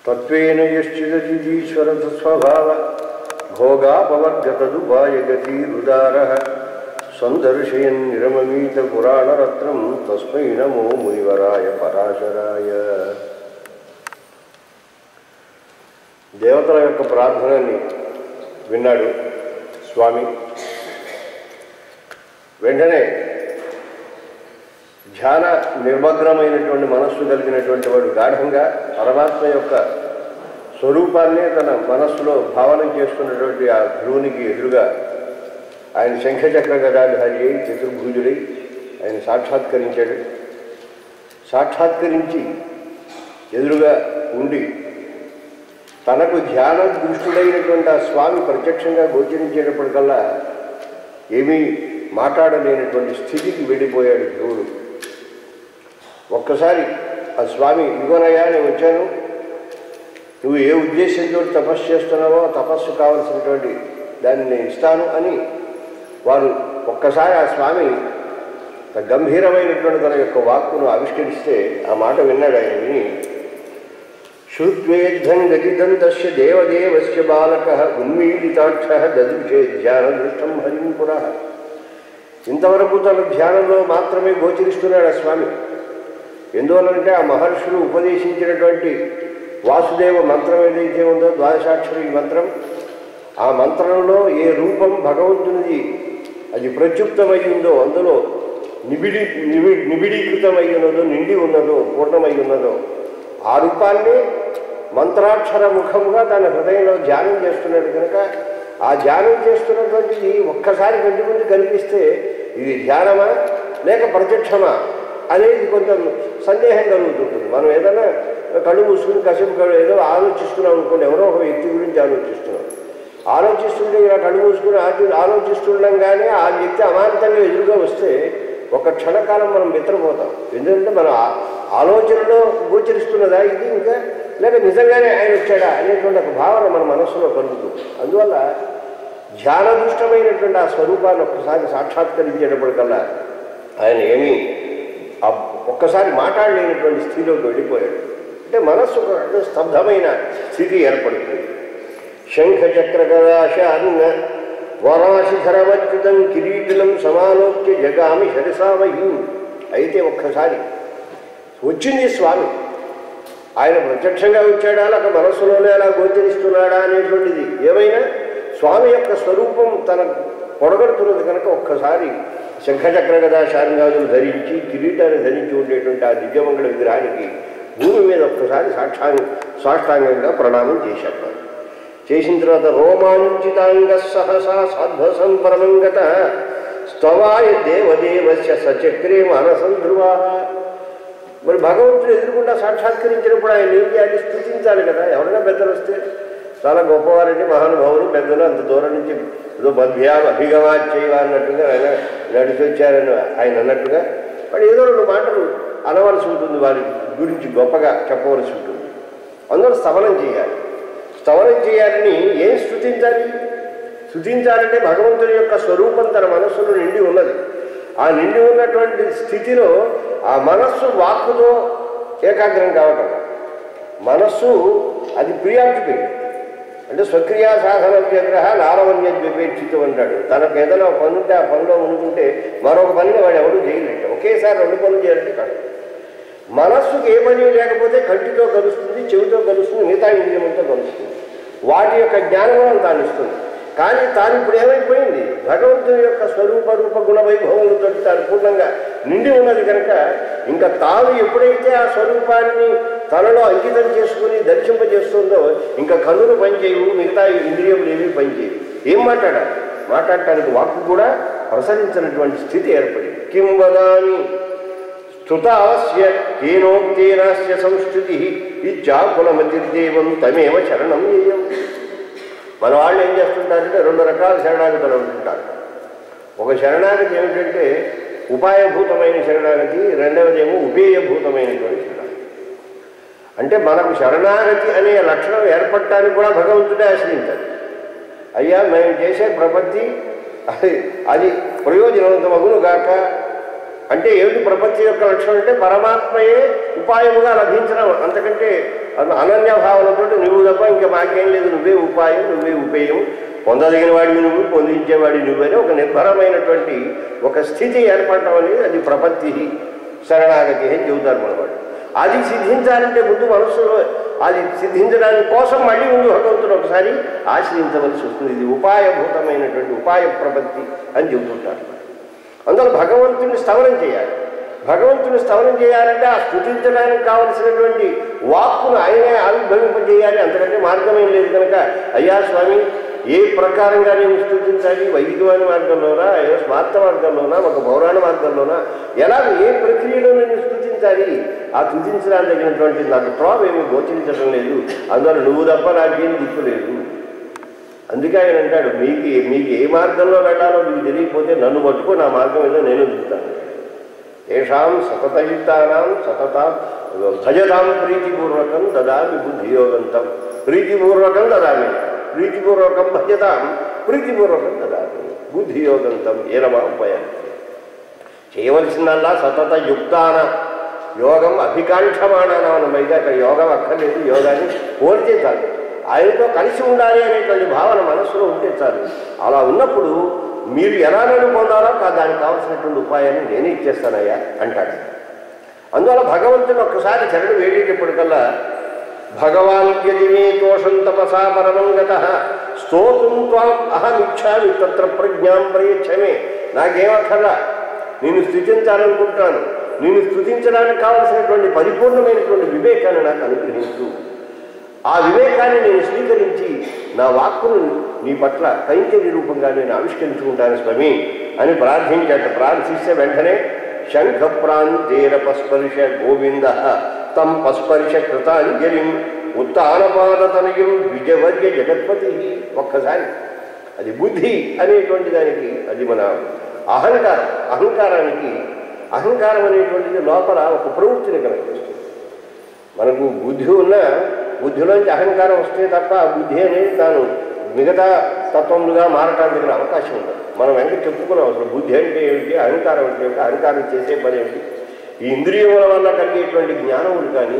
తత్వేన యశ్చిదీశ్వర స్వభావ భోగాపవర్గతదుపాయగతిరుదార సందర్శయన్ నిరమమీత పురాణరత్నం తస్మై నమో మునివరాయ పరాశరాయ దేవతల యొక్క ప్రార్థనని విన్నాడు స్వామి వెంటనే ధ్యాన నిర్మగ్నమైనటువంటి మనస్సు కలిగినటువంటి వాడు గాఢంగా పరమాత్మ యొక్క స్వరూపాన్నే తన మనస్సులో భావన చేసుకున్నటువంటి ఆ ధ్రువునికి ఎదురుగా ఆయన శంఖచక్ర గదాధారి అయి చతుర్భుజుడై ఆయన సాక్షాత్కరించాడు సాక్షాత్కరించి ఎదురుగా ఉండి తనకు ధ్యాన దృష్టుడైనటువంటి ఆ స్వామి ప్రత్యక్షంగా గోచరించేటప్పటికల్లా ఏమీ మాట్లాడలేనటువంటి స్థితికి వెళ్ళిపోయాడు ధ్రువుడు ఒక్కసారి ఆ స్వామి ఇదిగోనయ్యా నేను వచ్చాను నువ్వు ఏ ఉద్దేశంతో తపస్సు చేస్తున్నావో ఆ తపస్సు కావలసినటువంటి దాన్ని నేను ఇస్తాను అని వారు ఒక్కసారి ఆ స్వామి గంభీరమైనటువంటి తన యొక్క వాక్కును ఆవిష్కరిస్తే ఆ మాట విన్నాడు ఆయన విని శ్రుత్వేద్ధం గతిదం తస్య దేవదేవస్య బాలక ఉన్మీలితాక్ష దదృశే ధ్యాన దృష్టం హరిం పునః ఇంతవరకు తన ధ్యానంలో మాత్రమే గోచరిస్తున్నాడు ఆ స్వామి ఎందువల్లంటే ఆ మహర్షులు ఉపదేశించినటువంటి వాసుదేవ మంత్రం ఏదైతే ఉందో ద్వాదశాక్షరి మంత్రం ఆ మంత్రంలో ఏ రూపం భగవంతునిది అది ప్రత్యుక్తమై ఉందో అందులో నిబిడి నిబి నిబిడీకృతమై ఉన్నదో నిండి ఉన్నదో పూర్ణమై ఉన్నదో ఆ రూపాన్ని మంత్రాక్షర ముఖంగా తన హృదయంలో ధ్యానం చేస్తున్నాడు కనుక ఆ ధ్యానం చేస్తున్నటువంటిది ఒక్కసారి కంటి ముందు కనిపిస్తే ఇది ధ్యానమా లేక ప్రత్యక్షమా అనేది కొంత సందేహం కలుగుతుంటుంది మనం ఏదైనా కళ్ళు మూసుకుని కసేపు కళ్ళు ఏదో ఆలోచిస్తున్నాం అనుకోండి ఎవరో ఒక వ్యక్తి గురించి ఆలోచిస్తున్నాం ఆలోచిస్తుంటే ఇలా కళ్ళు మూసుకుని ఆచి ఆలోచిస్తుండగానే ఆ వ్యక్తి అమాంతంగా ఎదురుగా వస్తే ఒక క్షణకాలం మనం మిత్రపోతాం ఎందుకంటే మన ఆ- ఆలోచనలో గోచరిస్తున్నదా ఇది ఇంకా లేక నిజంగానే ఆయన వచ్చాడా అనేటువంటి ఒక భావన మన మనస్సులో కలుగుతుంది అందువల్ల ధ్యానదృష్టమైనటువంటి ఆ స్వరూపాన్ని ఒక్కసారి సాక్షాత్కరించేటప్పటికల్లా ఆయన ఏమీ ఆ ఒక్కసారి మాట్లాడలేనటువంటి స్థితిలోకి వెళ్ళిపోయాడు అంటే మనస్సు ఒక రకమైన స్తబ్దమైన స్థితి ఏర్పడుతుంది శంఖ చక్ర గదాశాన్న వరాశిఖరవచ్యుతం కిరీటిలం సమాలోక్య జగామి శరసామహి అయితే ఒక్కసారి వచ్చింది స్వామి ఆయన ప్రత్యక్షంగా వచ్చాడా లేక మనస్సులోనే అలా గోచరిస్తున్నాడా అనేటువంటిది ఏమైనా స్వామి యొక్క స్వరూపం తన పొడగడుతున్నది కనుక ఒక్కసారి శంఖచక్ర గదా శారంగాదులు ధరించి కిరీటాన్ని ధరించి ఉండేటువంటి ఆ దివ్యమంగళ విగ్రహానికి భూమి మీద ఒక్కసారి సాక్షాంగ సాష్టాంగంగా ప్రణామం చేశాడు చేసిన తర్వాత రోమాంచితాంగ సహసా సాధ్వసం పరమంగత స్తవాయ దేవదేవస్య సచక్రే మానసం ధ్రువా మరి భగవంతుడు ఎదురుకుండా సాక్షాత్కరించినప్పుడు ఆయన ఏం చేయాలి స్థుతించాలి కదా ఎవరైనా పెద్దలు వస్తే చాలా గొప్పవారండి మహానుభావులు పెద్దలు అంత దూరం నుంచి ఏదో మధ్యా అభిగమాచేయ అన్నట్టుగా ఆయన నడిచి వచ్చారని ఆయన అన్నట్టుగా మరి ఏదో రెండు మాటలు అనవలసి ఉంటుంది వారి గురించి గొప్పగా చెప్పవలసి ఉంటుంది అందులో స్తవనం చేయాలి స్తవనం చేయాలని ఏం స్థుతించాలి స్థుతించాలంటే భగవంతుని యొక్క స్వరూపం తన మనస్సులో నిండి ఉన్నది ఆ నిండి ఉన్నటువంటి స్థితిలో ఆ మనస్సు వాక్కుతో ఏకాగ్రం కావటం మనస్సు అది ప్రియాక్యుపేట్ అంటే స్వక్రియా సాధన వ్యగ్రహ నారవన్య విపేక్షితం అంటాడు తనకు ఏదైనా ఒక పని ఉంటే ఆ పనిలో మునుకుంటే మరొక పనిని వాడు ఎవరు చేయలేట ఒకేసారి రెండు పనులు చేయాలంటే కష్టం మనస్సుకి ఏ పని లేకపోతే కంటితో కలుస్తుంది చెవితో కలుస్తుంది మిగతా ఇంద్రియములతో కలుస్తుంది వాటి యొక్క జ్ఞానం తాను ఇస్తుంది కానీ తాను ఇప్పుడు ఏమైపోయింది భగవంతుని యొక్క స్వరూప రూప గుణ వైభవములతో తాను పూర్ణంగా నిండి ఉన్నది కనుక ఇంకా తాను ఎప్పుడైతే ఆ స్వరూపాన్ని తనలో అంకితం చేసుకుని దర్శింపజేస్తుందో ఇంకా కన్నులు పనిచేయవు మిగతా ఇంద్రియములు ఏమీ పనిచేయవు ఏం మాట్లాడాలి మాట్లాడటానికి వాక్కు కూడా ప్రసరించినటువంటి స్థితి ఏర్పడింది కిం వదామి స్తుతావస్య కేనోక్తేనాస్య సంస్కృతి ఇచ్చాకులమతిర్దేవం తమేవ శరణం చేయం మన వాళ్ళు ఏం చేస్తుంటారంటే రెండు రకాల శరణాగతులు ఉంటుంటారు ఒక శరణాగతి ఏమిటంటే ఉపాయభూతమైన శరణాగతి రెండవదేమో ఉపేయభూతమైనటువంటి శరణాగతి అంటే మనకు శరణాగతి అనే లక్షణం ఏర్పడటానికి కూడా భగవంతుడే ఆశ్రయించాలి అయ్యా మేము చేసే ప్రపత్తి అది అది ప్రయోజనవంతమగును గాక అంటే ఏమిటి ప్రపంచం యొక్క లక్షణం అంటే పరమాత్మయే ఉపాయముగా లభించడం అంతకంటే అన్న అనన్య భావనతో నువ్వు తప్ప ఇంకా మాకేం లేదు నువ్వే ఉపాయం నువ్వే ఉపేయం పొందదగిన వాడివి నువ్వు పొందించేవాడి నువ్వని ఒక నిర్భరమైనటువంటి ఒక స్థితి ఏర్పడటం అనేది అది ప్రపత్తి శరణాగతి అని చెబుతారు మనవాడు అది సిద్ధించాలంటే ముందు మనస్సులో అది సిద్ధించడానికి కోసం మళ్ళీ ముందు భగవంతుడు ఒకసారి ఆశ్రయించవలసి వస్తుంది ఇది ఉపాయభూతమైనటువంటి ఉపాయ ప్రపత్తి అని చెబుతుంటారు అందులో భగవంతుని స్తవనం చేయాలి భగవంతుని స్తవనం చేయాలంటే ఆ స్థుతించడానికి కావలసినటువంటి వాక్కును ఆయనే ఆవిర్భవింపజేయాలి అంతకంటే మార్గమేం లేదు కనుక అయ్యా స్వామి ఏ ప్రకారంగా నేను స్థుతించాలి వైదికమైన మార్గంలోనా ఏ స్మార్త మార్గంలోనా ఒక పౌరాణ మార్గంలోనా ఎలా ఏ ప్రక్రియలో నేను స్థుతించాలి ఆ స్థుతించడానికి తగినటువంటి నాకు త్రోవ ఏమీ గోచరించడం లేదు అందువల్ల నువ్వు తప్ప నాకేం దిక్కు లేదు అందుకే ఆయన అంటాడు మీకు మీకు ఏ మార్గంలో వెళ్ళాలో మీకు తెలియకపోతే నన్ను పట్టుకో నా మార్గం ఏదో నేను దిగుతాను ఏషాం సతతయుక్తానాం సతత భజతాం ప్రీతిపూర్వకం దదామి బుద్ధియోగంతం ప్రీతిపూర్వకం దదామి ప్రీతిపూర్వకం భజతాం ప్రీతిపూర్వకం దదామి బుద్ధియోగంతం ఏనమా ఉపయం చేయవలసిందల్లా సతత యుక్తాన యోగం అభికాంక్షమాణానం అని పైగా ఇక్కడ యోగం అక్కర్లేదు యోగాన్ని కోరితే చాలు ఆయనతో కలిసి ఉండాలి అనేటువంటి భావన మనస్సులో ఉంటే చాలు అలా ఉన్నప్పుడు మీరు ఎలా నన్ను పొందాలో కా- దానికి కావాల్సినటువంటి ఉపాయాన్ని నేనే ఇచ్చేస్తానయ్యా అంటాడు అందువల్ల భగవంతుడు ఒక్కసారి చరణి వేడేటప్పటికల్లా భగవాన్ యది మే దోషం తపసా పరమం గత స్తోత్రం త్వాం అహమిచ్చామి తత్ర ప్రజ్ఞాం ప్రయచ్చమే నాకేమక్కర్లా నేను స్థుతించాలనుకుంటున్నాను నేను స్థుతించడానికి కావలసినటువంటి పరిపూర్ణమైనటువంటి వివేకాన్ని నాకు అనుగ్రహించు ఆ వివేకాన్ని నేను స్వీకరించి నా వాక్కును నీ పట్ల కైంకర్య రూపంగా నేను ఆవిష్కరించుకుంటాను స్వామి అని ప్రార్థించాట ప్రార్థిస్తే వెంటనే శంఖ ప్రాంతేర పస్పర్శ గోవింద తం పస్పర్శ కృతాంజలిం ఉత్తానపాదతనయం విజయవర్య జగత్పతి ఒక్కసారి అది బుద్ధి అనేటువంటి దానికి అది మన అహంకారం అహంకారానికి అహంకారం అనేటువంటిది లోపల ఒక ప్రవృత్తిని కనిపిస్తుంది మనకు బుద్ధి ఉన్న బుద్ధిలోంచి అహంకారం వస్తే తప్ప ఆ బుద్ధి అనేది తాను మిగతా తత్వములుగా మారటానికి గల అవకాశం ఉండదు మనం వెంట చెప్పుకున్నాం అసలు బుద్ధి అంటే ఏమిటి అహంకారం అంటే ఏమిటి అహంకారం చేసే పని ఏమిటి ఈ ఇంద్రియముల వల్ల కలిగేటువంటి జ్ఞానములు కానీ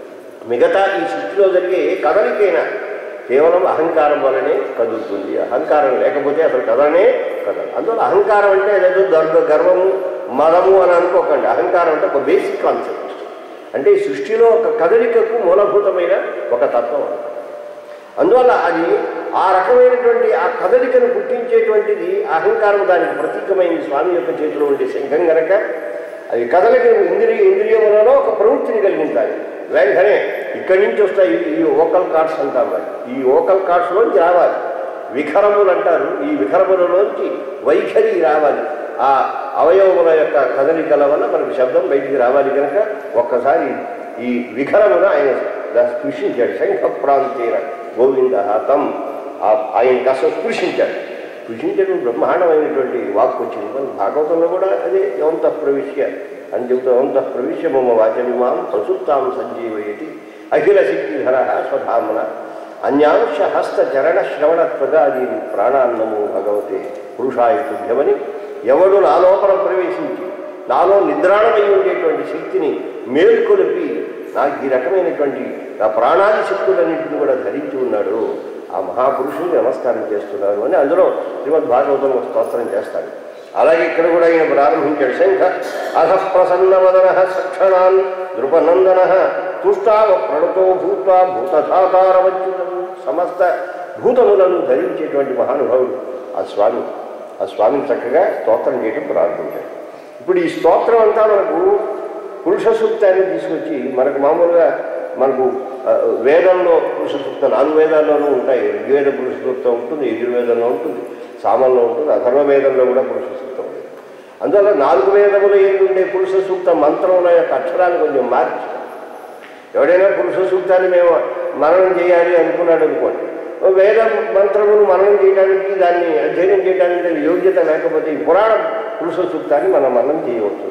మిగతా ఈ సృష్టిలో జరిగే ఏ కదలికైనా కేవలం అహంకారం వల్లనే కదులుతుంది అహంకారం లేకపోతే అసలు కదలనే కదలు అందువల్ల అహంకారం అంటే ఏదో గర్వ గర్వము మదము అని అనుకోకండి అహంకారం అంటే ఒక బేసిక్ కాన్సెప్ట్ అంటే ఈ సృష్టిలో ఒక కదలికకు మూలభూతమైన ఒక తత్వం అన్నమాట. అందువల్ల అది ఆ రకమైనటువంటి ఆ కదలికను పుట్టించేటువంటిది అహంకారం దానికి ప్రతీకమైంది స్వామి యొక్క చేతిలో ఉండే శంఖం గనక అది కదలిక ఇంద్రియ ఇంద్రియములలో ఒక ప్రవృత్తిని కలిగించాలి వెంటనే ఇక్కడి నుంచి వస్తాయి ఈ ఓకల్ కార్డ్స్ అంటాం మరి ఈ ఓకల్ కార్డ్స్లోంచి రావాలి విఖరములు అంటారు ఈ విఖరములలోంచి వైఖరి రావాలి ఆ అవయవముల యొక్క కదలికల వల్ల మనకు శబ్దం బయటికి రావాలి కనుక ఒక్కసారి ఈ విఖరమును ఆయన దా- స్పృశించాడు శంఖ ప్రాంతేన గోవింద తం ఆ- ఆయన కాస్త స్పృశించాడు స్పృశించడం బ్రహ్మాండమైనటువంటి వాక్కు వచ్చింది మన భాగవతంలో కూడా అదే యవంత ప్రవిశ్య అని చెబుతూ యవంత ప్రవిశ్య మమ వాచమిమాం ప్రసుప్తాం సంజీవయతి అఖిల శక్తిధర స్వధామన అన్యాంశ హస్త చరణ శ్రవణ త్వగాదీని ప్రాణాన్నము భగవతే పురుషాయ తుభ్యమని ఎవడు నా లోపల ప్రవేశించి నాలో నిద్రాణమై ఉండేటువంటి శక్తిని మేల్కొలిపి నాకు ఈ రకమైనటువంటి నా ప్రాణాది శక్తులన్నింటినీ కూడా ధరించి ఉన్నాడు ఆ మహాపురుషుని నమస్కారం చేస్తున్నాను అని అందులో శ్రీమద్ భాగవతం ఒక స్తోత్రం చేస్తాడు అలాగే ఇక్కడ కూడా ఆయన ప్రారంభించాడు శంఖ అధ ప్రసన్నవదన సక్షణాన్ నృపనందన తుష్టావ ప్రణతో భూత్వా భూతధాతారవచ్యుతం సమస్త భూతములను ధరించేటువంటి మహానుభావుడు ఆ స్వామి ఆ స్వామిని చక్కగా స్తోత్రం చేయడం ప్రారంభించాడు ఇప్పుడు ఈ స్తోత్రం అంతా మనకు పురుష సూక్తాన్ని తీసుకొచ్చి మనకు మామూలుగా మనకు ఆ, వేదంలో పురుష సూక్త నాలుగు వేదాల్లోనూ ఉంటాయి ఋగ్వేద పురుష సూక్తం ఉంటుంది యజుర్వేదంలో ఉంటుంది సామంలో ఉంటుంది అథర్వ వేదంలో కూడా పురుష సూక్తం ఉంది అందువల్ల నాలుగు వేదములు ఏంటి ఉండే పురుష సూక్త మంత్రముల యొక్క అక్షరాలు కొంచెం మార్చి ఎవడైనా పురుష సూక్తాన్ని మేము మననం చేయాలి అనుకున్నాడు అనుకోండి ఓ వేద మంత్రములు మననం చేయడానికి దాన్ని అధ్యయనం చేయడానికి దాని యోగ్యత లేకపోతే ఈ పురాణ పురుష సూక్తాన్ని మనం మననం చేయవచ్చు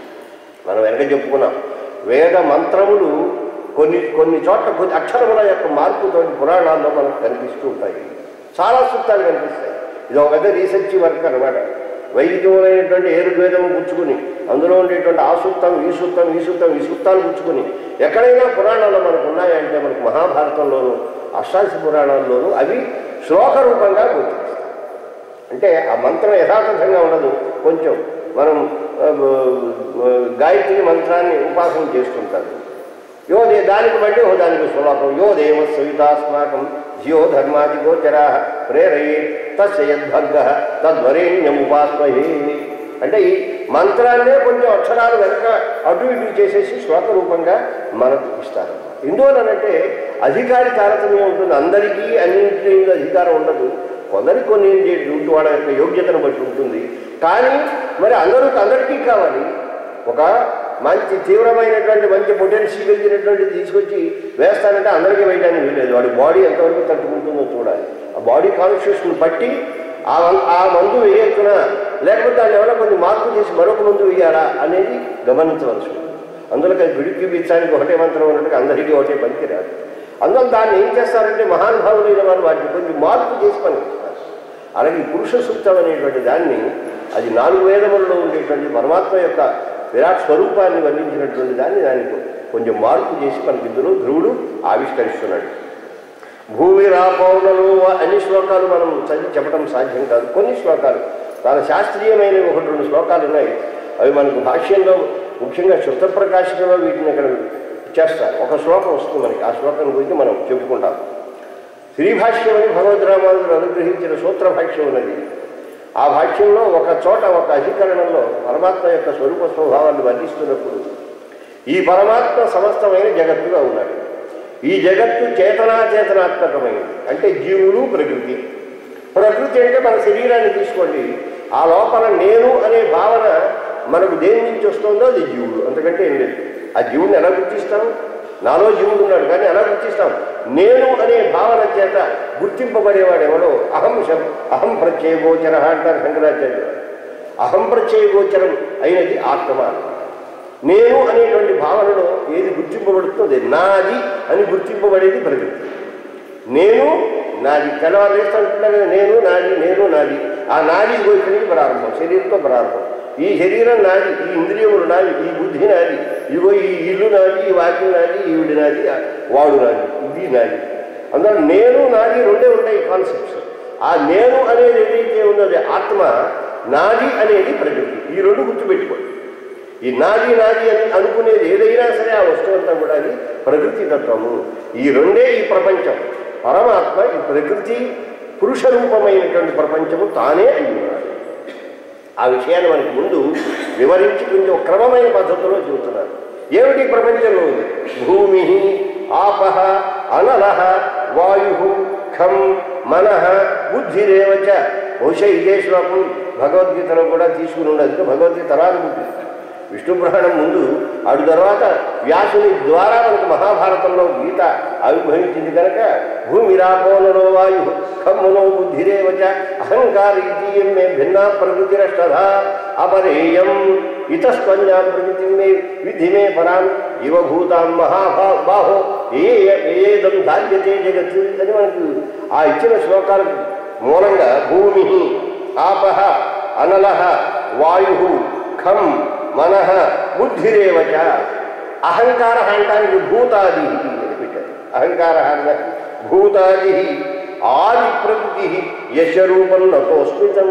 మనం వెనక చెప్పుకున్నాం వేద మంత్రములు కొన్ని కొన్ని చోట్ల కొన్ని అక్షరముల యొక్క మార్పుతో పురాణాల్లో మనకు కనిపిస్తూ ఉంటాయి చాలా సూక్తాలు కనిపిస్తాయి ఇది ఒక పెద్ద రీసెర్చ్ వర్క్ అనమాట వైదికములైనటువంటి ఏరువేదం పుచ్చుకుని అందులో ఉండేటువంటి ఆ సూక్తం ఈ సూక్తం ఈ సూక్తం ఈ సూక్తాలు పుచ్చుకుని ఎక్కడైనా పురాణాలు మనకు ఉన్నాయంటే మనకు మహాభారతంలోను అష్టాదశ పురాణాల్లోనూ అవి శ్లోక రూపంగా గుర్తిస్తాయి అంటే ఆ మంత్రం యథాతథంగా ఉండదు కొంచెం మనం ఆ, ఆ, గాయత్రి మంత్రాన్ని ఉపాసన చేస్తుంటారు యో దే దానికి బట్టి ఓ దానికి శ్లోకం యో దేవ సవితాస్మాకం జియో ధర్మాది గోచరా ప్రేరయే తస్య యద్భర్గ తద్వరేణ్యం ఉపాస్మహే అంటే ఈ మంత్రాన్నే కొంచెం అక్షరాలు వెనక అటు ఇటు చేసేసి శ్లోక రూపంగా మనకు ఇస్తారు ఎందువలనంటే అధికారి తారతమ్యం ఉంటుంది అందరికీ అన్నింటి మీద అధికారం ఉండదు కొందరికి కొన్ని ఉంటుంది వాళ్ళ యొక్క యోగ్యతను బట్టి ఉంటుంది కానీ మరి అందరూ అందరికీ కావాలి ఒక మంచి తీవ్రమైనటువంటి మంచి పొటెన్సీ కలిగినటువంటిది తీసుకొచ్చి వేస్తానంటే అందరికీ వేయడానికి వీలేదు వాడి బాడీ ఎంతవరకు తట్టుకుంటుందో చూడాలి ఆ బాడీ కాన్షియస్ని బట్టి ఆ మం- ఆ మందు వేయచ్చునా లేకపోతే దాన్ని ఎవరైనా కొన్ని మార్పు చేసి మరొక మందు వేయాలా అనేది గమనించవలసి ఉంది అందులో అది విడికి బిచ్చానికి ఒకటే మంత్రం ఉన్నట్టుగా అందరికీ ఒకటే పనికి రాదు అందులో దాన్ని ఏం చేస్తారంటే మహానుభావులైన వారు వాటిని కొంచెం మార్పు చేసి పనికిస్తారు అలాగే ఈ పురుష సూక్తం అనేటువంటి దాన్ని అది నాలుగు వేదములలో ఉండేటువంటి పరమాత్మ యొక్క విరాట్ స్వరూపాన్ని వర్ణించినటువంటి దాన్ని దానికి కొంచెం మార్పు చేసి మనకి ఇందులో ధ్రువుడు ఆవిష్కరిస్తున్నాడు భూమి రాపౌనలు అన్ని శ్లోకాలు మనం చదివి చెప్పడం సాధ్యం కాదు కొన్ని శ్లోకాలు చాలా శాస్త్రీయమైనవి ఒకటి రెండు శ్లోకాలు ఉన్నాయి అవి మనకు భాష్యంలో ముఖ్యంగా శృత ప్రకాశంలో వీటిని అక్కడ చేస్తారు ఒక శ్లోకం వస్తుంది మనకి ఆ శ్లోకం గురించి మనం చెప్పుకుంటాం శ్రీభాష్యం అని భగవద్రామానుడు అనుగ్రహించిన సూత్ర భాష్యం ఉన్నది ఆ భాష్యంలో ఒక చోట ఒక అధికరణంలో పరమాత్మ యొక్క స్వరూప స్వభావాన్ని వర్ణిస్తున్నప్పుడు ఈ పరమాత్మ సమస్తమైన జగత్తుగా ఉన్నాడు ఈ జగత్తు చేతనాచేతనాత్మకమైనది అంటే జీవులు ప్రకృతి ప్రకృతి అంటే మన శరీరాన్ని తీసుకోండి ఆ లోపల నేను అనే భావన మనకు దేని నుంచి వస్తుందో అది జీవుడు అంతకంటే ఏం లేదు ఆ జీవుడిని ఎలా గుర్తిస్తాం నాలో జీవుడు ఉన్నాడు కానీ ఎలా గుర్తిస్తాం నేను అనే భావన చేత గుర్తింపబడేవాడు ఎవడో అహం శబ్ అహం ప్రత్యయ గోచర అంటారు శంకరాచార్య అహం ప్రత్యయ గోచరం అయినది ఆత్మ అన్నమాట. నేను అనేటువంటి భావనలో ఏది గుర్తింపబడుతుందో అది నాది అని గుర్తింపబడేది ప్రకృతి నేను నాది తెల్లవారు లేస్తూ ఉంటున్నా కదా నేను నాది నేను నాది ఆ నాది ఇదిగో ఇక్కడి నుంచి ప్రారంభం శరీరంతో ప్రారంభం ఈ శరీరం నాది ఈ ఇంద్రియములు నాది ఈ బుద్ధి నాది ఇదిగో ఈ ఇల్లు నాది ఈ వాక్యం నాది ఈవిడి నాది ఆ వాడు నాది ఇది నాది అందులో నేను నాది రెండే ఉంటాయి కాన్సెప్ట్స్ ఆ నేను అనేది ఏదైతే ఉన్నది ఆత్మ నాది అనేది ప్రకృతి ఈ రెండు గుర్తుపెట్టుకోండి ఈ నాది నాది అని అనుకునేది ఏదైనా సరే ఆ వస్తువంతా కూడా అది ప్రకృతి తత్వము ఈ రెండే ఈ ప్రపంచం పరమాత్మ ఈ ప్రకృతి పురుష రూపమైనటువంటి ప్రపంచము తానే అయి ఉన్నాడు ఆ విషయాన్ని మనకి ముందు వివరించి కొంచెం క్రమమైన పద్ధతిలో చెబుతున్నారు ఏమిటి ఈ ప్రపంచంలో ఉంది భూమి ఆపహ అనలహ వాయు ఖం మనః బుద్ధిరేవచ బహుశా ఇదే శ్లోకం భగవద్గీతలో కూడా తీసుకుని ఉండదు భగవద్గీత తర్వాత బుద్ధి విష్ణు పురాణం ముందు అటు తర్వాత వ్యాసుని ద్వారా మనకు మహాభారతంలో గీత ఆవిర్భవించింది కనుక భూమిరాపోనలో వాయు ఖమ్మునో బుద్ధిరేవచ అహంకారీతీయం మే భిన్నా ప్రకృతిరష్టధా అపరేయం ఇతస్పంజా ప్రకృతి మే విధి మే పరాం జీవభూతాం మహాభా బాహో ఏ ఏదం ధార్యతే జగత్ అని మనకు ఆ ఇచ్చిన శ్లోకాల మూలంగా భూమి ఆపహ అనలహ వాయు ఖం మనః బుద్ధిరేవచ అహంకార అంటానికి భూతాది అని పెట్టారు అహంకార అన్నది భూతాది ఆది ప్రకృతి యశరూపం నతోస్మితం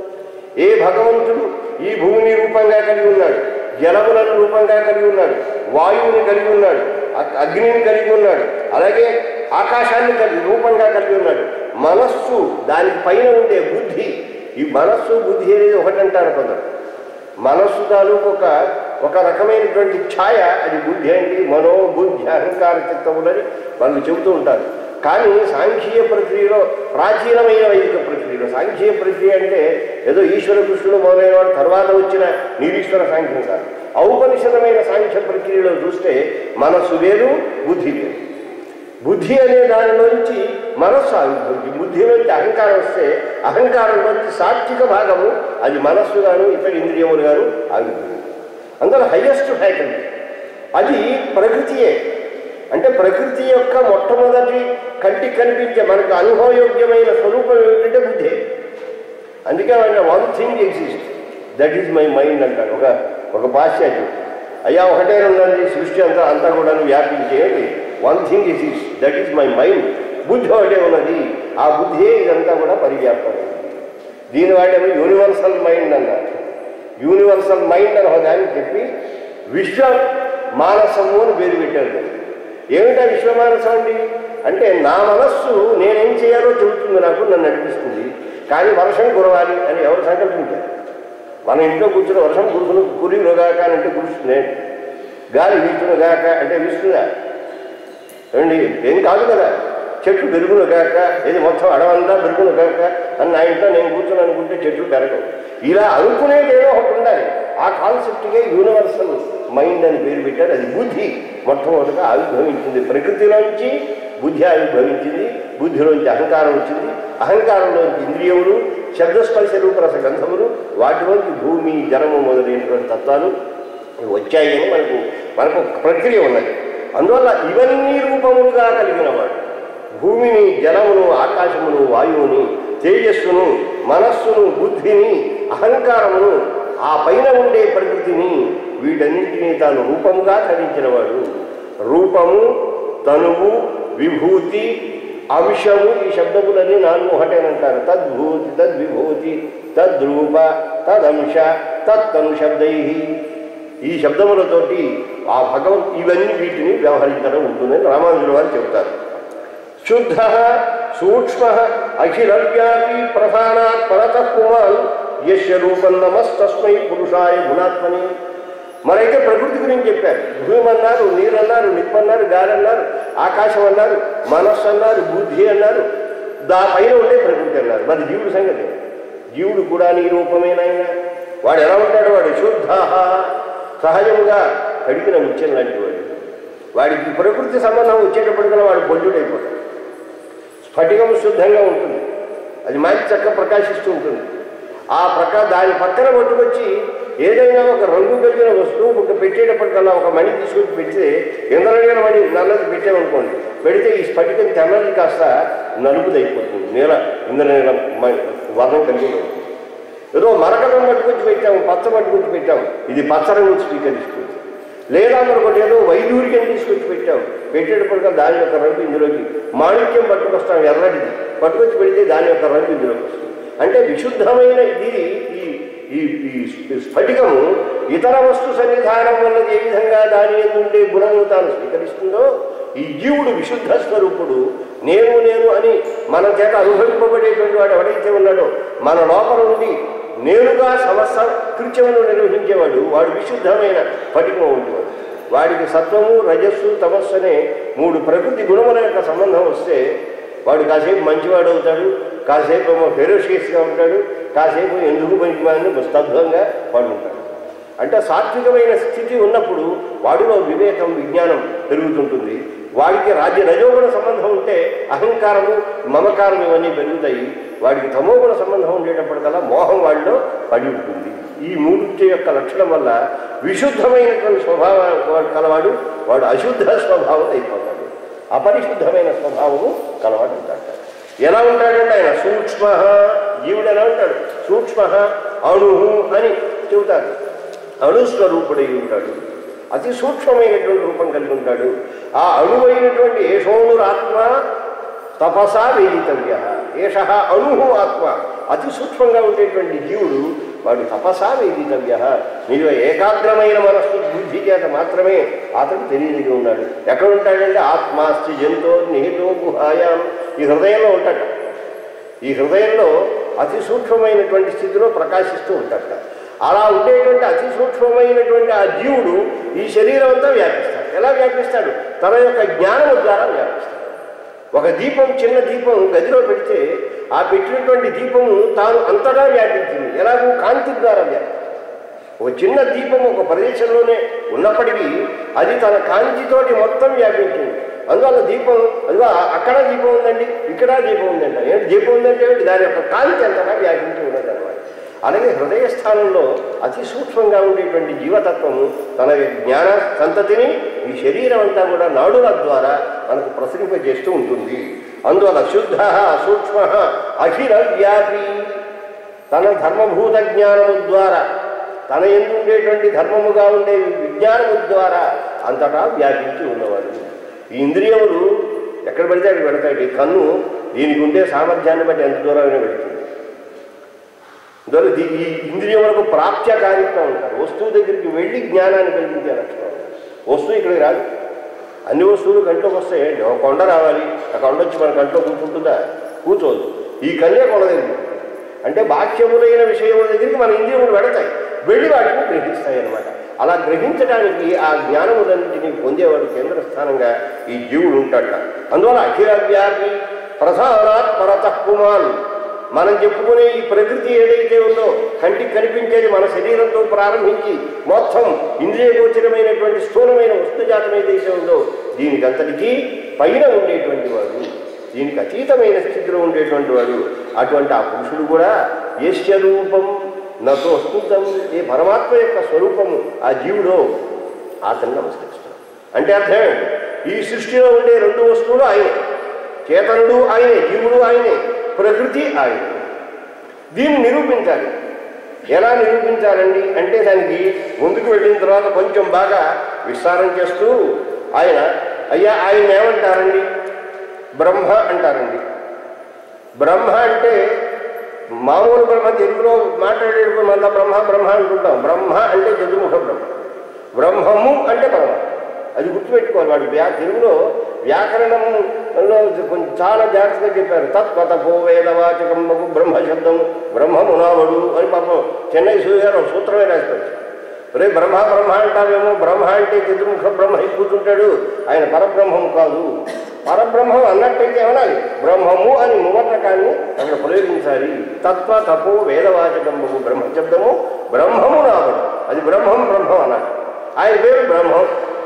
ఏ భగవంతుడు ఈ భూమిని రూపంగా కలిగి ఉన్నాడు జలములను రూపంగా కలిగి ఉన్నాడు వాయువుని కలిగి ఉన్నాడు అగ్- అగ్నిని కలిగి ఉన్నాడు అలాగే ఆకాశాన్ని కలిగి రూపంగా కలిగి ఉన్నాడు మనస్సు దానికి పైన ఉండే బుద్ధి ఈ మనస్సు బుద్ధి అనేది ఒకటంటారు కొందరు మనస్సు తాలూకు ఒక ఒక రకమైనటువంటి ఛాయ అది బుద్ధి అంటే మనో బుద్ధి అహంకార చిత్తములని వాళ్ళు చెబుతూ ఉంటారు కానీ సాంఘీయ ప్రక్రియలో ప్రాచీనమైన వైదిక ప్రక్రియలో సాంఘీయ ప్రక్రియ అంటే ఏదో ఈశ్వర కృష్ణుడు మొదలైన వాడు తర్వాత వచ్చిన నిరీశ్వర సాంఖ్యం కాదు ఔపనిషదమైన సాంఖ్య ప్రక్రియలో చూస్తే మనస్సు వేరు బుద్ధి వేరు బుద్ధి అనే దానిలోంచి మనస్సు ఆవిర్భవించి బుద్ధిలోంచి అహంకారం వస్తే అహంకారంలోంచి సాత్విక భాగము అది మనస్సుగాను ఇతర ఇంద్రియములుగాను ఆవిర్భవించి అందులో హయ్యెస్ట్ ఫ్యాకల్టీ అది ప్రకృతియే అంటే ప్రకృతి యొక్క మొట్టమొదటి కంటికి కనిపించే మనకు అనుభవయోగ్యమైన స్వరూపం ఏమిటంటే బుద్ధి అందుకే ఆయన one thing exist that is my mind అంటాడు ఒక ఒక పాశ్చాత్యం అయ్యా ఒకటే ఉన్నది సృష్టి అంతా అంతా కూడా వ్యాపించేది one thing exist that is my mind బుద్ధి ఒకటే ఉన్నది ఆ బుద్ధియే ఇదంతా కూడా పరివ్యాప్తమైంది దీని వాడేమో యూనివర్సల్ మైండ్ అన్నారు యూనివర్సల్ మైండ్ అని ఒక దాన్ని చెప్పి విశ్వ మానసము అని పేరు పెట్టారు దానికి. ఏమిటా విశ్వమానసం అండి అంటే నా మనస్సు నేనేం చేయాలో చెబుతుంది నాకు నన్ను నడిపిస్తుంది కానీ వర్షం కురవాలి అని ఎవరు సంకల్పించారు మన ఇంట్లో కూర్చుని వర్షం కురుకును కురినుగాక అని అంటే కురుస్తుంది గాలి వీచునుగాక అంటే వీస్తుందా ఏమండి ఏం కాదు కదా చెట్లు పెరుగును కాక ఏది మొత్తం అడవంతా పెరుగును కాక అని నా ఇంట్లో నేను కూర్చొని అనుకుంటే చెట్లు పెరగవు ఇలా అనుకునేది ఏదో ఒకటి ఉండాలి ఆ కాన్సెప్ట్కే యూనివర్సల్ మైండ్ అని పేరు పెట్టారు అది బుద్ధి మొట్టమొదటిగా ఆవిర్భవించింది ప్రకృతిలోంచి బుద్ధి ఆవిర్భవించింది బుద్ధిలోంచి అహంకారం వచ్చింది అహంకారంలోంచి ఇంద్రియములు శబ్దస్పర్శ రూపరస గంధములు వాటిలోంచి భూమి జలము మొదలైనటువంటి తత్వాలు వచ్చాయని మనకు మనకు ఒక ప్రక్రియ ఉన్నది అందువల్ల ఇవన్నీ రూపములుగా కలిగినవాడు భూమిని జలమును ఆకాశమును వాయువుని తేజస్సును మనస్సును బుద్ధిని అహంకారమును ఆ పైన ఉండే ప్రకృతిని వీటన్నింటినీ తాను రూపముగా ధరించినవాడు రూపము తనువు విభూతి అంశము ఈ శబ్దములన్నీ నాలుగు ఒకటేనంటారు తద్భూతి తద్విభూతి తద్రూప తదంశ తత్తను శబ్దై ఈ శబ్దములతోటి ఆ భగవత్ ఇవన్నీ వీటిని వ్యవహరించడం ఉంటుందని రామానుజుల వారు చెబుతారు శుద్ధ సూక్ష్మ అఖిలవ్యాపి ప్రధానాత్ పరత పుమాన్ యశ్య రూపం నమస్తస్మై పురుషాయ గుణాత్మని మరైతే ప్రకృతి గురించి చెప్పారు భూమి అన్నారు నీరు అన్నారు నిప్పు అన్నారు గాలి అన్నారు ఆకాశం అన్నారు మనస్సు అన్నారు బుద్ధి అన్నారు దా పైన ఉండే ప్రకృతి అన్నారు మరి జీవుడు సంగతి జీవుడు కూడా నీ రూపమేనాయన వాడు ఎలా ఉంటాడు వాడు శుద్ధ సహజముగా కడిగిన ముత్యం లాంటి వాడు వాడికి ప్రకృతి సంబంధం వచ్చేటప్పటికల్లా వాడు బొడ్డుడైపోతాడు స్ఫటికం శుద్ధంగా ఉంటుంది అది మంచి చక్క ప్రకాశిస్తూ ఉంటుంది ఆ ప్రకా దాని పక్కన పట్టుకొచ్చి ఏదైనా ఒక రంగు కలిగిన వస్తువు ఒక పెట్టేటప్పటికల్లా ఒక మణి తీసుకొచ్చి పెడితే ఇంద్రనీల మణి నల్లది పెట్టామనుకోండి పెడితే ఈ స్ఫటికం తెల్లది కాస్త నలుపుదైపోతుంది నీల ఇంద్రనీల మ- వర్ణం కలిగి ఉంటుంది ఏదో మరకటం పట్టుకొచ్చి పెట్టాము పచ్చ పట్టుకొచ్చి పెట్టాము ఇది పచ్చ రంగు స్వీకరిస్తుంది లేదా మరొకటి ఏదో వైదూర్యం తీసుకొచ్చి పెట్టాం పెట్టేటప్పటికీ దాని యొక్క రంగు ఇందులోకి మాణిక్యం పట్టుకొస్తాం ఎర్రటిది పట్టుకొచ్చి పెడితే దాని యొక్క రంగు ఇందులోకి వస్తుంది అంటే విశుద్ధమైన ఇది ఈ ఈ ఈ స్ఫటికము ఇతర వస్తు సన్నిధానం వల్ల ఏ విధంగా దాని ఉండే గుణము తాను స్వీకరిస్తుందో ఈ జీవుడు విశుద్ధ స్వరూపుడు నేను నేను అని మన చేత అనుభవింపబడేటువంటి వాడు ఎవడైతే ఉన్నాడో మన లోపల ఉండి నేనుగా సమస్త కృత్యమును నిర్వహించేవాడు వాడు విశుద్ధమైన స్ఫటికం ఉండేవాడు వాడికి సత్వము రజస్సు తమస్సు అనే మూడు ప్రకృతి గుణముల యొక్క సంబంధం వస్తే వాడు కాసేపు మంచివాడు అవుతాడు కాసేపు ఏమో ఫెరోషియస్గా ఉంటాడు కాసేపు ఎందుకు పనికిమాలని స్తబ్దంగా వాడు ఉంటాడు అంటే సాత్వికమైన స్థితి ఉన్నప్పుడు వాడిలో వివేకం విజ్ఞానం పెరుగుతుంటుంది వాడికి రాజ్య రజోగుణ సంబంధం ఉంటే అహంకారము మమకారం ఇవన్నీ పెరుగుతాయి వాడికి తమోగుణ సంబంధం ఉండేటప్పటికల్లా మోహం వాడిలో పడి ఉంటుంది ఈ మూడింటి యొక్క లక్షణం వల్ల విశుద్ధమైనటువంటి స్వభావం కలవాడు వాడు అశుద్ధ స్వభావం అయిపోతాడు అపరిశుద్ధమైన స్వభావము కలవాడు ఉంటాడు ఎలా ఉంటాడంటే ఆయన సూక్ష్మ జీవుడు ఎలా ఉంటాడు సూక్ష్మ అణు అని చెబుతారు అణుస్వరూపుడై ఉంటాడు అతి సూక్ష్మమైనటువంటి రూపం కలిగి ఉంటాడు ఆ అణువైనటువంటి ఏషోనురాత్మ తపసా వేదితవ్య ఏష అణు ఆత్మ అతి సూక్ష్మంగా ఉండేటువంటి జీవుడు వాడు తపసా వేదితవ్య నీలో ఏకాగ్రమైన మనస్సు బుద్ధి చేత మాత్రమే అతడు తెలియదిగి ఉన్నాడు ఎక్కడ ఉంటాడంటే ఆత్మాస్తి జంతో నిహితో గుహాయాం ఈ హృదయంలో ఉంటాడు ఈ హృదయంలో అతి సూక్ష్మమైనటువంటి స్థితిలో ప్రకాశిస్తూ ఉంటాడు అలా ఉండేటువంటి అతి సూక్ష్మమైనటువంటి ఆ జీవుడు ఈ శరీరం అంతా వ్యాపిస్తాడు ఎలా వ్యాపిస్తాడు తన యొక్క జ్ఞానం ద్వారా వ్యాపిస్తాడు ఒక దీపం చిన్న దీపం గదిలో పెడితే ఆ పెట్టినటువంటి దీపము తాను అంతటా వ్యాపించింది ఎలాగో కాంతి ద్వారా వ్యాపించింది ఒక చిన్న దీపం ఒక ప్రదేశంలోనే ఉన్నప్పటికీ అది తన కాంతితోటి మొత్తం వ్యాపించింది అందువల్ల దీపం అదిగో ఆ- అక్కడ దీపం ఉందండి ఇక్కడ దీపం ఉందండి ఏంటి దీపం ఉందంటే ఏంటి? దాని యొక్క కాంతి అంతగా వ్యాపించి ఉన్నది అనమాట అలాగే హృదయ స్థానంలో అతి సూక్ష్మంగా ఉండేటువంటి జీవతత్వము తన జ్ఞాన సంతతిని ఈ శరీరం అంతా కూడా నాడుల ద్వారా మనకు ప్రసరింపజేస్తూ ఉంటుంది అందువల్ల శుద్ధ సూక్ష్మ అఖిల వ్యాపి తన ధర్మభూత జ్ఞానము ద్వారా తన ఎందు ఉండేటువంటి ధర్మముగా ఉండే విజ్ఞానము ద్వారా అంతటా వ్యాపించి ఉన్నవాడు ఈ ఇంద్రియములు ఎక్కడ పడితే అక్కడ పెడతాయి ఈ కన్ను దీనికి ఉండే సామర్థ్యాన్ని బట్టి ఎంత దూరమైనా పెడుతుంది అందువల్ల దీ- ఈ ఇంద్రియములకు ప్రాప్త్య కార్యక్రమం ఉంటారు వస్తువు దగ్గరికి వెళ్ళి జ్ఞానాన్ని కలిగించే లక్షణం వస్తువు ఇక్కడికి రాదు అన్ని వస్తువులు కంట్లోకి వస్తాయి ఒక కొండ రావాలి ఆ కొండ వచ్చి మన కంట్లో కూర్చుంటుందా కూర్చోదు ఈ కన్యే కొండ దగ్గరికి అంటే బాహ్యములైన విషయముల దగ్గరికి మన ఇంద్రియములు వెడతాయి వెళ్ళి వాటిని గ్రహిస్తాయి అన్నమాట అలా గ్రహించడానికి ఆ జ్ఞానములన్నింటినీ పొందేవాడు కేంద్ర స్థానంగా ఈ జీవుడు ఉంటాడట అందువల్ల అఖిల వ్యాపి ప్రధానాత్ పరతః పుమాన్ మనం చెప్పుకునే ఈ ప్రకృతి ఏదైతే ఉందో కంటికి కనిపించేది మన శరీరంతో ప్రారంభించి మొత్తం ఇంద్రియ గోచరమైనటువంటి స్థూలమైన వస్తుజాతం ఏదైతే ఉందో దీనికంతటికీ పైన ఉండేటువంటి వాడు దీనికి అతీతమైన స్థితిలో ఉండేటువంటి వాడు అటువంటి ఆ పురుషుడు కూడా యశ్య రూపం నతో స్థుతం ఏ పరమాత్మ యొక్క స్వరూపము ఆ జీవుడు అతను నమస్కరిస్తున్నాడు అంటే అర్థం ఏంటి? ఈ సృష్టిలో ఉండే రెండు వస్తువులు ఆయనే చేతనుడు ఆయనే జీవుడు ఆయనే ప్రకృతి ఆయనే దీన్ని నిరూపించాలి ఎలా నిరూపించాలండి అంటే దానికి ముందుకు వెళ్ళిన తర్వాత కొంచెం బాగా విస్తారం చేస్తూ ఆయన అయ్యా ఆయన ఏమంటారండి బ్రహ్మ అంటారండి బ్రహ్మ అంటే మామూలు బ్రహ్మ తెలుగులో మాట్లాడేటప్పుడు మళ్ళా బ్రహ్మ బ్రహ్మ అంటుంటాం బ్రహ్మ అంటే చతుర్ముఖ బ్రహ్మ బ్రహ్మము అంటే పరమాత్మ అది గుర్తుపెట్టుకోవాలి వాడు వ్యా తెలుగులో వ్యాకరణంలో కొంచెం చాలా జాగ్రత్తగా చెప్పారు తత్వతపో వేదవాచకమ్మకు బ్రహ్మ శబ్దం బ్రహ్మమునావడు అని పాపం చెన్నై సూర్య గారు ఒక సూత్రమే రాసిపోయారు రే బ్రహ్మ బ్రహ్మ అంటావేమో బ్రహ్మ అంటే చతుర్ముఖ బ్రహ్మ అయి కూర్చుంటాడు ఆయన పరబ్రహ్మం కాదు పరబ్రహ్మం అన్నట్టయితే ఏమనాలి బ్రహ్మము అని మువర్ణకాన్ని అక్కడ ప్రయోగించాలి తత్వ తపో వేదవాచకమ్మకు బ్రహ్మ శబ్దము బ్రహ్మము నావడు అది బ్రహ్మం బ్రహ్మం అనాలి ఆయన పేరు బ్రహ్మం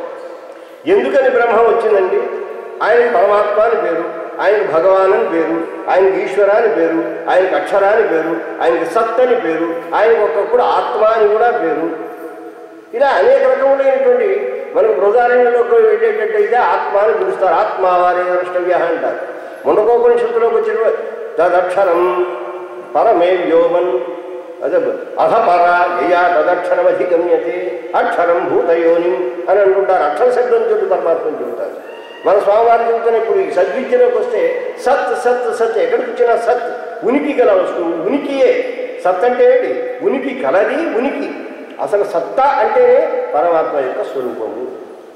ఎందుకని బ్రహ్మ వచ్చిందండి ఆయన పరమాత్మ అని పేరు ఆయన భగవాన్ అని పేరు ఆయనకి ఈశ్వర అని పేరు ఆయనకి అక్షర అని పేరు ఆయనకి సత్ అని పేరు ఆయనకు ఒక్కొక్కడు ఆత్మ అని కూడా పేరు ఇలా అనేక రకములైనటువంటి మనకు బృహదారణ్యంలోకి వెళ్ళేటట్టయితే ఆత్మ అని పిలుస్తారు ఆత్మ వారే ద్రష్టవ్య అంటారు ముండకోపనిషత్తులోకి వచ్చిన తదక్షరం పరమే వ్యోమన్ అదే అధపర యయా తదక్షరమధిగమ్యతే అక్షరం భూతయోని అని అంటుంటారు అక్షర శబ్దం చెబుతూ పరమాత్మని చెబుతారు మన స్వామివారు చెబుతున్న ఇప్పుడు ఈ సద్విద్యలోకి వస్తే సత్ సత్ సత్ ఎక్కడికి వచ్చినా సత్ ఉనికి గల వస్తువు ఉనికియే సత్ అంటే ఏంటి ఉనికి కలది ఉనికి అసలు సత్తా అంటేనే పరమాత్మ యొక్క స్వరూపము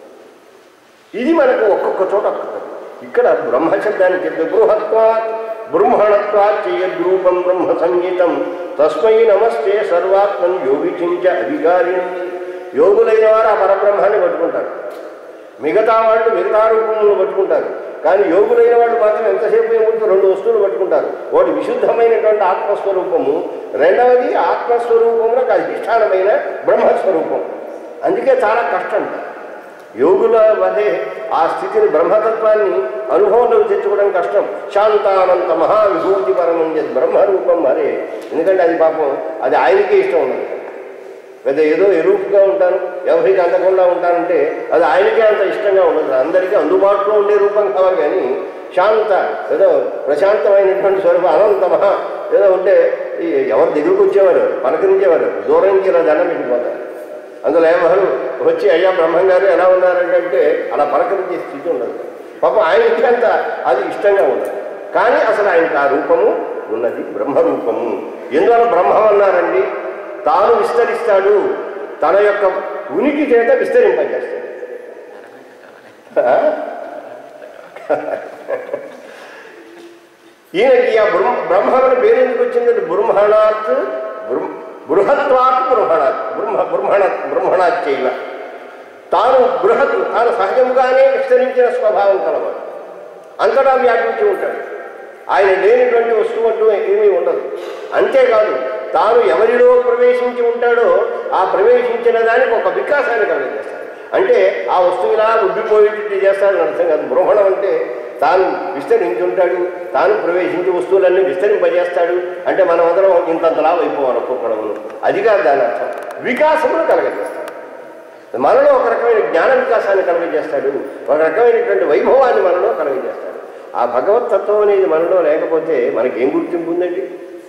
ఇది మనకు ఒక్కొక్క చోట ఒక్కొక్కటి ఇక్కడ బ్రహ్మశబ్దాన్ని చెప్పే బృహత్వాత్ బ్రహ్మణత్వాత్ చేయద్రూపం బ్రహ్మ సంగీతం తస్మై నమస్తే సర్వాత్మన్ యోగిచించ అధికారిణి యోగులైన వారు ఆ పరబ్రహ్మాన్ని పట్టుకుంటారు మిగతా వాళ్ళు మిగతా రూపములను పట్టుకుంటారు కానీ యోగులైన వాళ్ళు మాత్రం ఎంతసేపు ఏముంటుంది రెండు వస్తువులు పట్టుకుంటారు ఒకటి విశుద్ధమైనటువంటి ఆత్మస్వరూపము రెండవది ఆత్మస్వరూపములకు అధిష్టానమైన బ్రహ్మస్వరూపం అందుకే చాలా కష్టం యోగుల వదే ఆ స్థితిని బ్రహ్మతత్వాన్ని అనుభవంలోకి తెచ్చుకోవడం కష్టం శాంతానంత మహావిభూతి పరమం చేసి బ్రహ్మరూపం మరే ఎందుకంటే అది పాపం అది ఆయనకే ఇష్టం ఉన్నది పెద్ద ఏదో ఎరుపుగా ఉంటాను ఎవరికి అందకుండా ఉంటానంటే అది ఆయనకే అంత ఇష్టంగా ఉండదు అందరికీ అందుబాటులో ఉండే రూపం కావాలి కానీ శాంత ఏదో ప్రశాంతమైనటువంటి స్వరూపం అనంత మహా ఏదో ఉంటే ఈ ఎవరి దగ్గరకు వచ్చేవారు పలకరించేవారు దూరం నుంచి ఇలా దండం పెట్టిపోతారు అందులో ఎవరు వచ్చి అయ్యా బ్రహ్మం గారు ఎలా ఉన్నారంటే అలా పలకరించే స్థితి ఉండదు పాపం ఆయనకి అంత అది ఇష్టంగా ఉండదు కానీ అసలు ఆయనకి ఆ రూపము ఉన్నది బ్రహ్మరూపము ఎందువల్ల బ్రహ్మం అన్నారండి తాను విస్తరిస్తాడు తన యొక్క ఉనికి చేత విస్తరింపజేస్తాడు ఆ? ఈయనకి ఆ బ్రహ్మ బ్రహ్మణ పేరు ఎందుకు వచ్చిందంటే బ్రహ్మణాత్ బృ- బృహత్వాత్ బ్రహ్మణాత్ బ్రహ్మ బ్రహ్మణ బ్రహ్మణాత్ చేయన తాను బృహత్ తాను సహజముగానే విస్తరించిన స్వభావం కలవాడు అంతటా వ్యాపించి ఉంటాడు ఆయన లేనిటువంటి వస్తువు అంటూ ఏమీ ఉండదు అంతేకాదు తాను ఎవరిలో ప్రవేశించి ఉంటాడో ఆ ప్రవేశించిన దానికి ఒక వికాసాన్ని కలిగజేస్తాడు అంటే ఆ వస్తువు ఇలా ఉబ్బిపోయేటట్టు చేస్తాడని అర్థం కాదు బ్రహ్మణం అంటే తాను విస్తరించి ఉంటాడు తాను ప్రవేశించి వస్తువులన్నీ విస్తరింపజేస్తాడు అంటే మనం అందరం ఇంతంతలా అయిపోవాలి ఒక్కొక్కడము అది కాదు దాని అర్థం వికాసమును కలగజేస్తాడు మనలో ఒక రకమైన జ్ఞాన వికాసాన్ని కలుగజేస్తాడు ఒక రకమైనటువంటి వైభవాన్ని మనలో కలుగజేస్తాడు ఆ భగవత్ తత్వం అనేది మనలో లేకపోతే మనకేం గుర్తింపు ఉందండి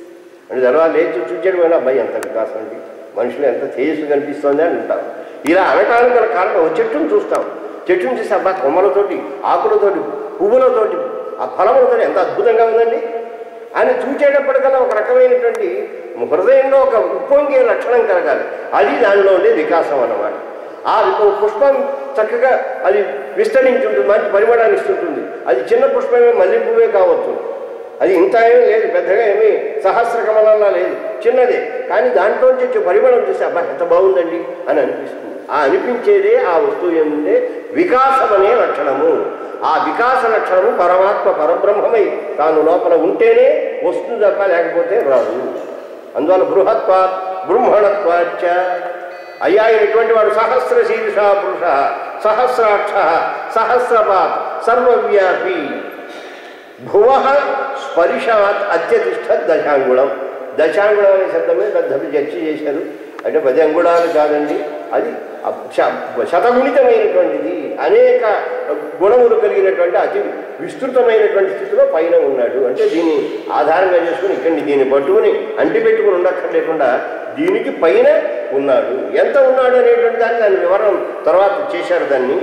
అంటే తర్వాత లేచి చూచాడు పోయినా అబ్బాయి ఎంత వికాసం అండి మనుషులు ఎంత తేజస్సు కనిపిస్తుంది అని అంటాం ఇలా అనటానికి గల కారణం ఒక చెట్టును చూస్తాం చెట్టును చూసి అబ్బా కొమ్మలతోటి ఆకులతోటి పువ్వులతోటి ఆ ఫలములతో ఎంత అద్భుతంగా ఉందండి అని చూచేటప్పటికల్లా ఒక రకమైనటువంటి హృదయంలో ఒక ఉప్పొంగే లక్షణం కలగాలి అది దానిలో ఉండే వికాసం అన్నమాట ఆ వి- పుష్పం చక్కగా అది విస్తరించి ఉంటుంది మంచి పరిమాణాన్ని ఇస్తుంటుంది అది చిన్న పుష్పమే మల్లె పువ్వే కావచ్చు అది ఇంత ఏమీ లేదు పెద్దగా ఏమీ సహస్ర కమలంలా లేదు చిన్నదే కానీ దాంట్లోంచి వచ్చే పరిమాణం చూసి అబ్బా ఎంత బాగుందండి అని అనిపిస్తుంది ఆ అనిపించేదే ఆ వస్తువు ఏంటంటే వికాసం అనే లక్షణము ఆ వికాస లక్షణము పరమాత్మ పరబ్రహ్మమై తాను లోపల ఉంటేనే వస్తుంది తప్ప లేకపోతే రాదు అందువల్ల బృహత్వా బ్రహ్మణత్వాచ అయ్యా ఆయన ఇటువంటి వాడు సహస్ర శీర్ష పురుష సహస్రాక్ష సహస్రపాత్ సర్వవ్యాపి భువ స్పరిశాత్ అత్యతిష్ట దశాంగుళం దశాంగుళం అనే శబ్దమే పెద్ద చర్చ చేశారు అంటే పది అంగుళాలు కాదండి అది శ- శతగుణితమైనటువంటిది అనేక గుణములు కలిగినటువంటి అతి విస్తృతమైనటువంటి స్థితిలో పైన ఉన్నాడు అంటే దీన్ని ఆధారంగా చేసుకుని ఇక్కడిని దీన్ని పట్టుకుని అంటి పెట్టుకుని ఉండక్కర్లేకుండా దీనికి పైన ఉన్నాడు ఎంత ఉన్నాడు అనేటువంటి దాన్ని దాని వివరణ తర్వాత చేశారు దాన్ని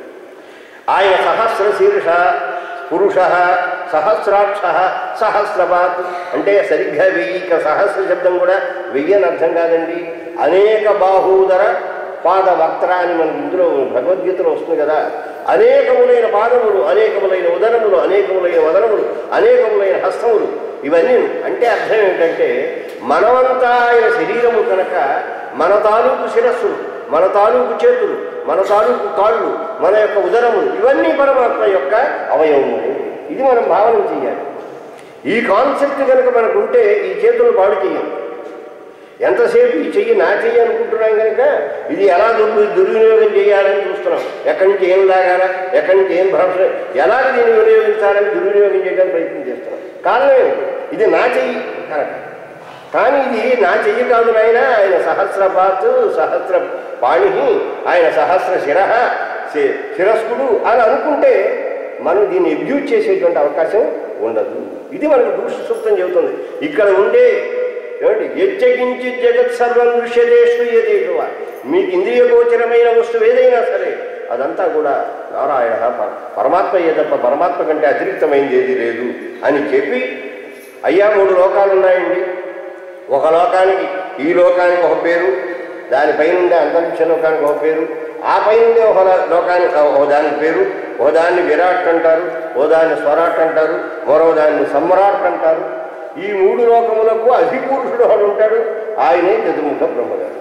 ఆయన సహస్ర శీర్ష పురుష సహస్రాక్ష సహస్రపాత్ అంటే సరిగ్గా వెయ్యి ఇక సహస్ర శబ్దం కూడా వెయ్యి అని అర్థం కాదండి అనేక బాహూదర పాద వక్ర అని మనకి ఇందులో భగవద్గీతలో వస్తుంది కదా అనేకములైన పాదములు అనేకములైన ఉదరములు అనేకములైన వదనములు అనేకములైన హస్తములు ఇవన్నీ అంటే అర్థం ఏమిటంటే మనమంతా ఆయన శరీరము కనుక మన తాలూకు శిరస్సులు మన తాలూకు చేతులు మన తాలూకు కాళ్ళు మన యొక్క ఉదరములు ఇవన్నీ పరమాత్మ యొక్క అవయవములు ఇది మనం భావన చేయాలి ఈ కాన్సెప్ట్ కనుక మనకు ఉంటే ఈ చేతులు పాడు చేయం ఎంతసేపు ఈ చెయ్యి నా చెయ్యి అనుకుంటున్నాం కనుక ఇది ఎలా దుర్ దుర్వినియోగం చేయాలని చూస్తున్నాం ఎక్కడి నుంచి ఏం లాగాలా ఎక్కడి నుంచి ఏం భ్రమణ ఎలాగ దీన్ని వినియోగించాలని దుర్వినియోగం చేయడానికి ప్రయత్నం చేస్తున్నాం కారణం ఏమిటి ఇది నా చెయ్యి కనుక కానీ ఇది నా చెయ్యి కాదు నాయన ఆయన సహస్రపాత్ సహస్ర పాణి ఆయన సహస్ర శిర శి- శిరస్కుడు అని అనుకుంటే మనం దీన్ని అబ్యూజ్ చేసేటువంటి అవకాశం ఉండదు ఇది మనకు పురుష సూక్తం చెబుతుంది ఇక్కడ ఉండే ఏమండి ఎచ్చగించి జగత్ సర్వం దృశ్యతే శ్రూయతేషువ మీకు ఇంద్రియ గోచరమైన వస్తువు ఏదైనా సరే అదంతా కూడా నారాయణ ప- పరమాత్మ ఏ తప్ప పరమాత్మ కంటే అతిరిక్తమైంది ఏది లేదు అని చెప్పి అయ్యా మూడు లోకాలు ఉన్నాయండి ఒక లోకానికి ఈ లోకానికి ఒక పేరు దానిపైన ఉండే అంతరిక్ష లోకానికి ఒక పేరు ఆ పైన ఉండే ఒక లో- లోకానికి ఒక దాని పేరు ఒక దాన్ని విరాట్ అంటారు ఓ దాన్ని స్వరాట్ అంటారు మరో దాన్ని సమ్రాట్ అంటారు ఈ మూడు లోకములకు అధిపురుషుడు ఒకడు ఉంటాడు ఆయనే చతుర్ముఖ బ్రహ్మగారు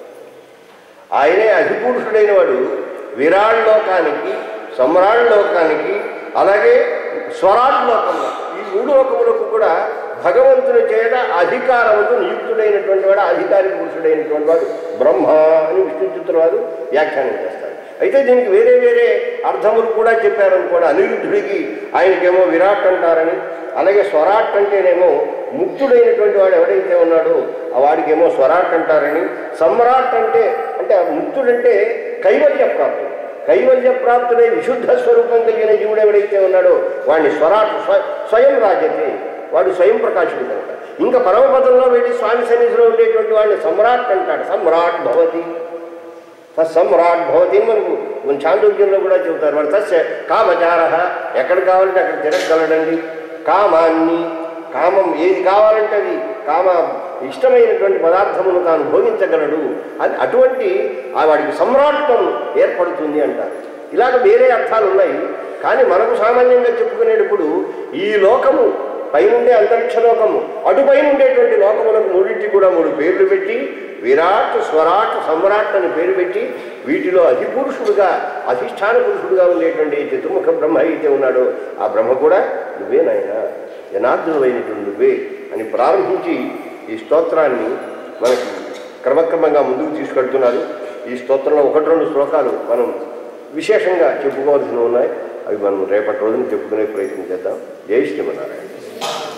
ఆయనే అధిపురుషుడైన వాడు విరాట్ లోకానికి సమ్రాట్ లోకానికి అలాగే స్వరాట్ లోకంలో ఈ మూడు లోకములకు కూడా భగవంతుని చేత అధికారముతో నియుక్తుడైనటువంటి వాడు అధికారి పురుషుడైనటువంటి వాడు బ్రహ్మ అని విష్ణుచిత్తుల వారు వ్యాఖ్యానం చేస్తారు అయితే దీనికి వేరే వేరే అర్థములు కూడా చెప్పారని కూడా అనిరుద్ధుడికి ఆయనకేమో విరాట్ అంటారని అలాగే స్వరాట్ అంటేనేమో ముక్తుడైనటువంటి వాడు ఎవడైతే ఉన్నాడో ఆ వాడికేమో స్వరాట్ అంటారని సమ్రాట్ అంటే అంటే ఆ ముక్తుడంటే కైవల్య ప్రాప్తుడు కైవల్య ప్రాప్తుడై విశుద్ధ స్వరూపం కలిగిన జీవుడు ఎవడైతే ఉన్నాడో వాడిని స్వరాట్ స్వ- స్వయం రాజతే వాడు స్వయం ప్రకాశుడు కనుక ఇంకా పరమపదంలో వెళ్ళి స్వామి సన్నిధిలో ఉండేటువంటి వాడిని సమ్రాట్ అంటాడు సమ్రాట్ భవతి సమ్రాట్ భవతి అని మనకు మన చాంద్రోగ్యంలో కూడా చెబుతారు వాడు తస్య కామచార ఎక్కడ కావాలంటే అక్కడ తిరగగలడండి కామాన్ని కామం ఏది కావాలంటే అది కామ ఇష్టమైనటువంటి పదార్థమును తాను భోగించగలడు అది అటువంటి ఆ వాడికి సమ్రాట్వం ఏర్పడుతుంది అంటారు ఇలాగ వేరే అర్థాలు ఉన్నాయి కానీ మనకు సామాన్యంగా చెప్పుకునేటప్పుడు ఈ లోకము పైనుండే అంతరిక్ష లోకము అటుపైన ఉండేటువంటి లోకములకు మూడింటి కూడా మూడు పేర్లు పెట్టి విరాట్ స్వరాట్ సమ్రాట్ అని పేరు పెట్టి వీటిలో అధిపురుషుడుగా అధిష్టాన పురుషుడుగా ఉండేటువంటి చతుర్ముఖ బ్రహ్మ అయితే ఉన్నాడో ఆ బ్రహ్మ కూడా నువ్వే నాయన జనార్దనుడైనటువంటి నువ్వే అని ప్రారంభించి ఈ స్తోత్రాన్ని మనకి క్రమక్రమంగా ముందుకు తీసుకెళ్తున్నారు ఈ స్తోత్రంలో ఒకటి రెండు శ్లోకాలు మనం విశేషంగా చెప్పుకోవాల్సినవి ఉన్నాయి అవి మనం రేపటి రోజున చెప్పుకునే ప్రయత్నం చేద్దాం జై శ్రీమన్నారాయణ